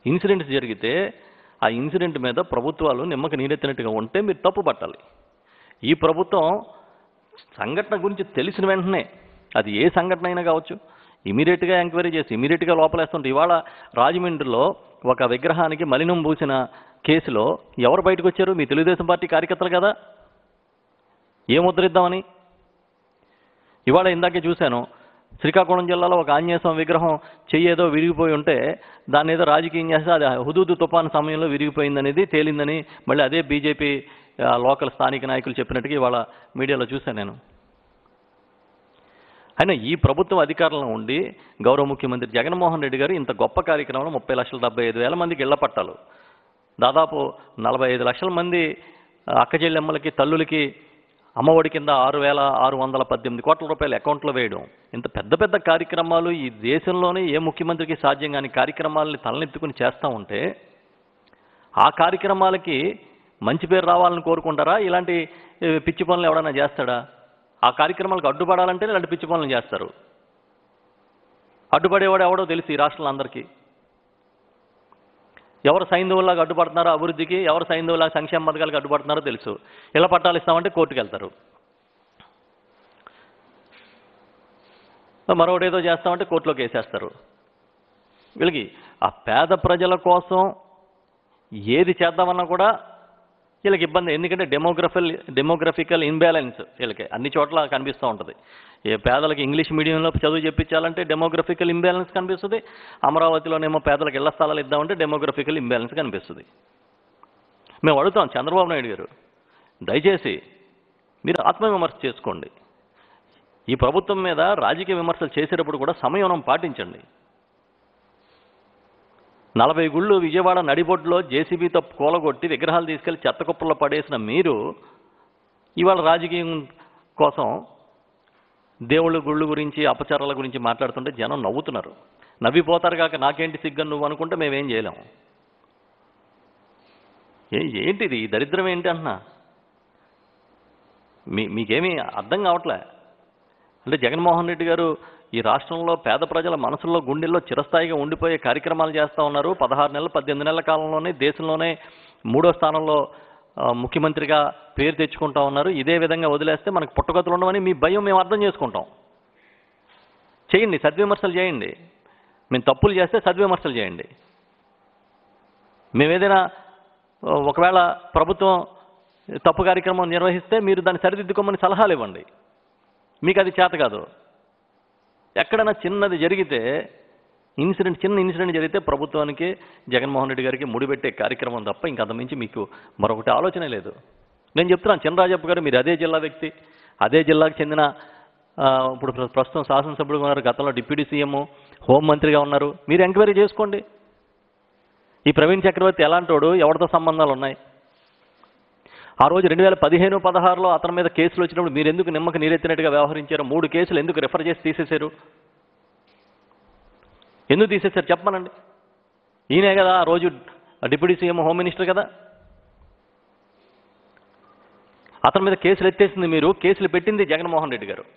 incidents జరిగితే ఆ incident మీద ప్రభుత్వాలు నిమ్మక నీరెత్తినట్టుగా ఉంటే మీరు తప్పు పట్టాలి ఈ ప్రభుత్వం సంఘటన గురించి తెలిసిన వెంటనే అది ఏ సంఘటన అయినా కావచ్చు ఇమీడియట్గా ఎంక్వైరీ చేసి ఇమీడియట్గా లోపలేస్తుంటే ఇవాళ రాజమండ్రిలో ఒక విగ్రహానికి మలినం పూసిన కేసులో ఎవరు బయటకు వచ్చారు మీ తెలుగుదేశం పార్టీ కార్యకర్తలు కదా ఏం ముద్రిద్దామని ఇవాళ ఇందాకే చూశాను శ్రీకాకుళం జిల్లాలో ఒక ఆంజనేయ స్వామి విగ్రహం చెయ్యేదో విరిగిపోయి ఉంటే దాన్ని ఏదో రాజకీయం చేస్తే అది హుదూదు తుఫాను సమయంలో విరిగిపోయిందనేది తేలిందని మళ్ళీ అదే బీజేపీ ఆ, లోకల్ స్థానిక నాయకులు చెప్పినట్టుగా ఇవాళ మీడియాలో చూశాను నేను అయినా ఈ ప్రభుత్వం అధికారంలో ఉండి గౌరవ ముఖ్యమంత్రి జగన్మోహన్ రెడ్డి గారు ఇంత గొప్ప కార్యక్రమంలో ముప్పై లక్షల డెబ్బై ఐదు వేల మందికి ఇళ్ల పట్టాలు దాదాపు నలభై ఐదు లక్షల మంది ఆ, అక్క చెల్లెమ్మలకి తల్లులకి అమ్మఒడి కింద ఆరు వేల ఆరు వందల పద్దెనిమిది కోట్ల రూపాయలు అకౌంట్లో వేయడం ఇంత పెద్ద పెద్ద కార్యక్రమాలు ఈ దేశంలోనే ఏ ముఖ్యమంత్రికి సాధ్యం కాని కార్యక్రమాలని తలనెత్తుకుని చేస్తూ ఉంటే ఆ కార్యక్రమాలకి మంచి పేరు రావాలని కోరుకుంటారా ఇలాంటి ఏ, పిచ్చి పనులు ఎవడైనా చేస్తాడా ఆ కార్యక్రమాలకు అడ్డుపడాలంటే ఇలాంటి పిచ్చి పనులు చేస్తారు అడ్డుపడేవాడు ఎవడో తెలుసు ఈ రాష్ట్రంలో అందరికీ ఎవరు సైంధవులాగా అడ్డుపడుతున్నారో అభివృద్ధికి ఎవరు సైంధవులాగా సంక్షేమ పథకాలకు అడ్డుపడుతున్నారో తెలుసు ఇలా పట్టాలు ఇస్తామంటే కోర్టుకు వెళ్తారు మరొకటి ఏదో చేస్తామంటే కోర్టులోకి వేసేస్తారు వీళ్ళకి ఆ పేద ప్రజల కోసం ఏది చేద్దామన్నా కూడా వీళ్ళకి ఇబ్బంది ఎందుకంటే డెమోగ్రఫిల్ డెమోగ్రఫికల్ ఇన్బ్యాలెన్స్ వీళ్ళకి అన్ని చోట్ల కనిపిస్తూ ఉంటుంది ఏ పేదలకు ఇంగ్లీష్ మీడియంలో చదువు చెప్పించాలంటే డెమోగ్రఫికల్ ఇంబ్యాలెన్స్ కనిపిస్తుంది అమరావతిలోనేమో పేదలకు ఇళ్ల స్థలాలు ఇద్దామంటే డెమోగ్రఫికల్ ఇంబ్యాలెన్స్ కనిపిస్తుంది మేము అడుగుతాం చంద్రబాబు నాయుడు గారు దయచేసి మీరు ఆత్మవిమర్శ చేసుకోండి ఈ ప్రభుత్వం మీద రాజకీయ విమర్శలు చేసేటప్పుడు కూడా సంయమనం పాటించండి నలభై గుళ్ళు విజయవాడ నడిబొడ్లో జేసీబీతో కూలగొట్టి విగ్రహాలు తీసుకెళ్లి చెత్త కుప్పల్లో పడేసిన మీరు ఇవాళ రాజకీయం కోసం దేవుళ్ళ గుళ్ళు గురించి అపచారాల గురించి మాట్లాడుతుంటే జనం నవ్వుతున్నారు నవ్విపోతారు కాక నాకేంటి సిగ్గని నువ్వు అనుకుంటే మేమేం చేయలేము ఏ ఏంటిది ఈ దరిద్రం ఏంటి అంటున్నా మీ మీకేమీ అర్థం కావట్లే అంటే జగన్మోహన్ రెడ్డి గారు ఈ రాష్ట్రంలో పేద ప్రజల మనసుల్లో గుండెల్లో చిరస్థాయిగా ఉండిపోయే కార్యక్రమాలు చేస్తూ ఉన్నారు పదహారు నెలలు పద్దెనిమిది నెలల కాలంలోనే దేశంలోనే మూడో స్థానంలో ఆ, ముఖ్యమంత్రిగా పేరు తెచ్చుకుంటా ఉన్నారు ఇదే విధంగా వదిలేస్తే మనకు పుట్టగతులు ఉండవని మీ భయం మేము అర్థం చేసుకుంటాం చేయండి సద్విమర్శలు చేయండి మేము తప్పులు చేస్తే సద్విమర్శలు చేయండి మేము ఏదైనా ఆ, ఒకవేళ ప్రభుత్వం తప్పు కార్యక్రమం నిర్వహిస్తే మీరు దాన్ని సరిదిద్దుకోమని సలహాలు ఇవ్వండి మీకు అది చేత కాదు ఎక్కడైనా చిన్నది జరిగితే ఇన్సిడెంట్ చిన్న ఇన్సిడెంట్ జరిగితే ప్రభుత్వానికి జగన్మోహన్ రెడ్డి గారికి ముడిపెట్టే కార్యక్రమం తప్ప ఇంకా అంతమించి మీకు మరొకటి ఆలోచనే లేదు నేను చెప్తున్నాను చినరాజప్ప గారు మీరు అదే జిల్లా వ్యక్తి అదే జిల్లాకు చెందిన ఆ, ఇప్పుడు ప్ర- ప్రస్తుతం శాసనసభ్యుడుగా ఉన్నారు గతంలో డిప్యూటీ సీఎం హోంమంత్రిగా ఉన్నారు మీరు ఎంక్వైరీ చేసుకోండి ఈ ప్రవీణ్ చక్రవర్తి ఎలాంటోడు ఎవరితో సంబంధాలు ఉన్నాయి ఆ రోజు రెండు వేల పదిహేను పదహారులో అతని మీద కేసులు వచ్చినప్పుడు మీరు ఎందుకు నిమ్మక నీరెత్తినట్టుగా వ్యవహరించారు మూడు కేసులు ఎందుకు రిఫర్ చేసి తీసేశారు ఎందుకు తీసేశారు చెప్పమనండి ఈయనే కదా ఆ రోజు డిప్యూటీ సీఎం హోమ్ మినిస్టర్ కదా అతని మీద కేసులు ఎత్తేసింది మీరు కేసులు పెట్టింది జగన్మోహన్ రెడ్డి గారు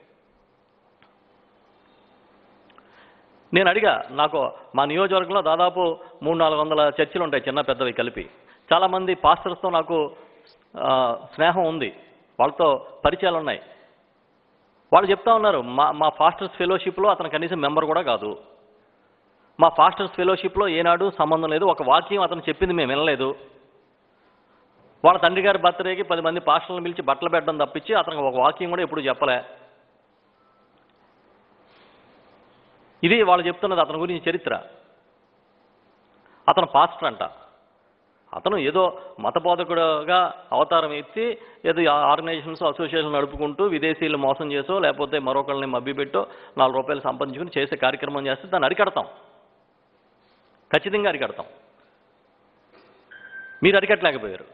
నేను అడిగా నాకు మా నియోజకవర్గంలో దాదాపు మూడు నాలుగు వందల చర్చిలు ఉంటాయి చిన్న పెద్దవి కలిపి చాలామంది పాస్టర్స్తో నాకు ఆ, స్నేహం ఉంది వాళ్ళతో పరిచయాలు ఉన్నాయి వాళ్ళు చెప్తా ఉన్నారు మా మా ఫాస్టర్స్ ఫెలోషిప్లో అతను కనీసం మెంబర్ కూడా కాదు మా ఫాస్టర్స్ ఫెలోషిప్లో ఏనాడు సంబంధం లేదు ఒక వాక్యం అతను చెప్పింది మేము వినలేదు వాళ్ళ తండ్రి గారి బర్త్డేకి పది మంది పాస్టర్లను పిలిచి బట్టలు పెట్టడం తప్పించి అతనికి ఒక వాక్యం కూడా ఎప్పుడు చెప్పలే ఇది వాళ్ళు చెప్తున్నది అతని గురించి చరిత్ర అతను పాస్టర్ అంట అతను ఏదో మతబోధకుడుగా అవతారం ఎత్తి ఏదో ఆర్గనైజేషన్స్ అసోసియేషన్ నడుపుకుంటూ విదేశీయులు మోసం చేసో లేకపోతే మరొకరిని మభ్యపెట్టో నాలుగు రూపాయలు సంపాదించుకుని చేసే కార్యక్రమం చేస్తే దాన్ని అరికడతాం ఖచ్చితంగా అరికడతాం మీరు అరికట్టలేకపోయారు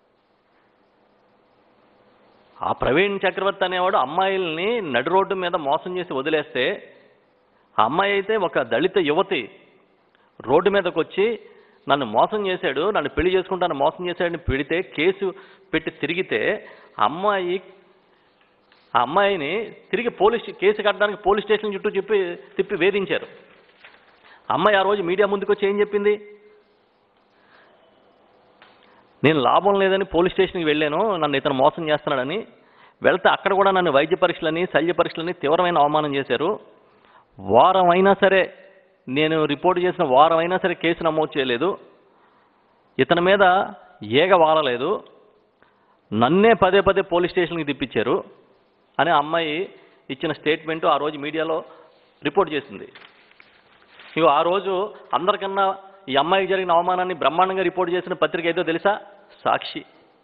ఆ ప్రవీణ్ చక్రవర్తి అనేవాడు అమ్మాయిల్ని నడి రోడ్డు మీద మోసం చేసి వదిలేస్తే ఆ అమ్మాయి అయితే ఒక దళిత యువతి రోడ్డు మీదకి వచ్చి నన్ను మోసం చేశాడు నన్ను పెళ్లి చేసుకుంటాను మోసం చేశాడని పెడితే కేసు పెట్టి తిరిగితే ఆ అమ్మాయి ఆ అమ్మాయిని తిరిగి పోలీస్ కేసు కట్టడానికి పోలీస్ స్టేషన్ చుట్టూ చెప్పి తిప్పి వేధించారు అమ్మాయి ఆ రోజు మీడియా ముందుకు వచ్చి ఏం చెప్పింది నేను లాభం లేదని పోలీస్ స్టేషన్కి వెళ్ళాను నన్ను ఇతను మోసం చేస్తున్నాడని వెళ్తే అక్కడ కూడా నన్ను వైద్య పరీక్షలని శల్య పరీక్షలని తీవ్రమైన అవమానం చేశారు వారం అయినా సరే నేను రిపోర్ట్ చేసిన వారం అయినా సరే కేసు నమోదు చేయలేదు ఇతని మీద ఏగ వాలలేదు నన్నే పదే పదే పోలీస్ స్టేషన్కి తిప్పించారు అని ఆ అమ్మాయి ఇచ్చిన స్టేట్మెంట్ ఆ రోజు మీడియాలో రిపోర్ట్ చేసింది ఇగో ఆ రోజు అందరికన్నా ఈ అమ్మాయికి జరిగిన అవమానాన్ని బ్రహ్మాండంగా రిపోర్ట్ చేసిన పత్రిక ఏదో తెలుసా సాక్షి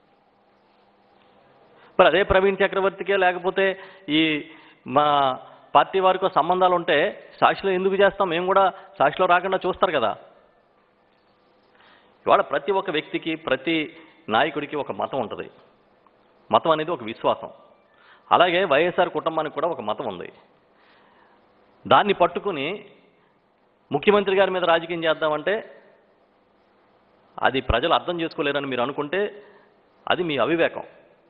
మరి అదే ప్రవీణ్ చక్రవర్తికే లేకపోతే ఈ మా పార్టీ వారికో సంబంధాలు ఉంటే సాక్షిలో ఎందుకు చేస్తాం మేము కూడా సాక్షిలో రాకుండా చూస్తారు కదా ఇవాళ ప్రతి ఒక్క వ్యక్తికి ప్రతి నాయకుడికి ఒక మతం ఉంటుంది మతం అనేది ఒక విశ్వాసం అలాగే వైఎస్ఆర్ కుటుంబానికి కూడా ఒక మతం ఉంది దాన్ని పట్టుకుని ముఖ్యమంత్రి గారి మీద రాజకీయం చేద్దామంటే అది ప్రజలు అర్థం చేసుకోలేరని మీరు అనుకుంటే అది మీ అవివేకం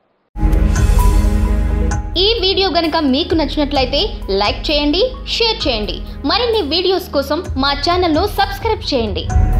ఈ వీడియో గనుక మీకు నచ్చినట్లయితే లైక్ చేయండి షేర్ చేయండి మరిన్ని వీడియోస్ కోసం మా ఛానల్ను సబ్స్క్రైబ్ చేయండి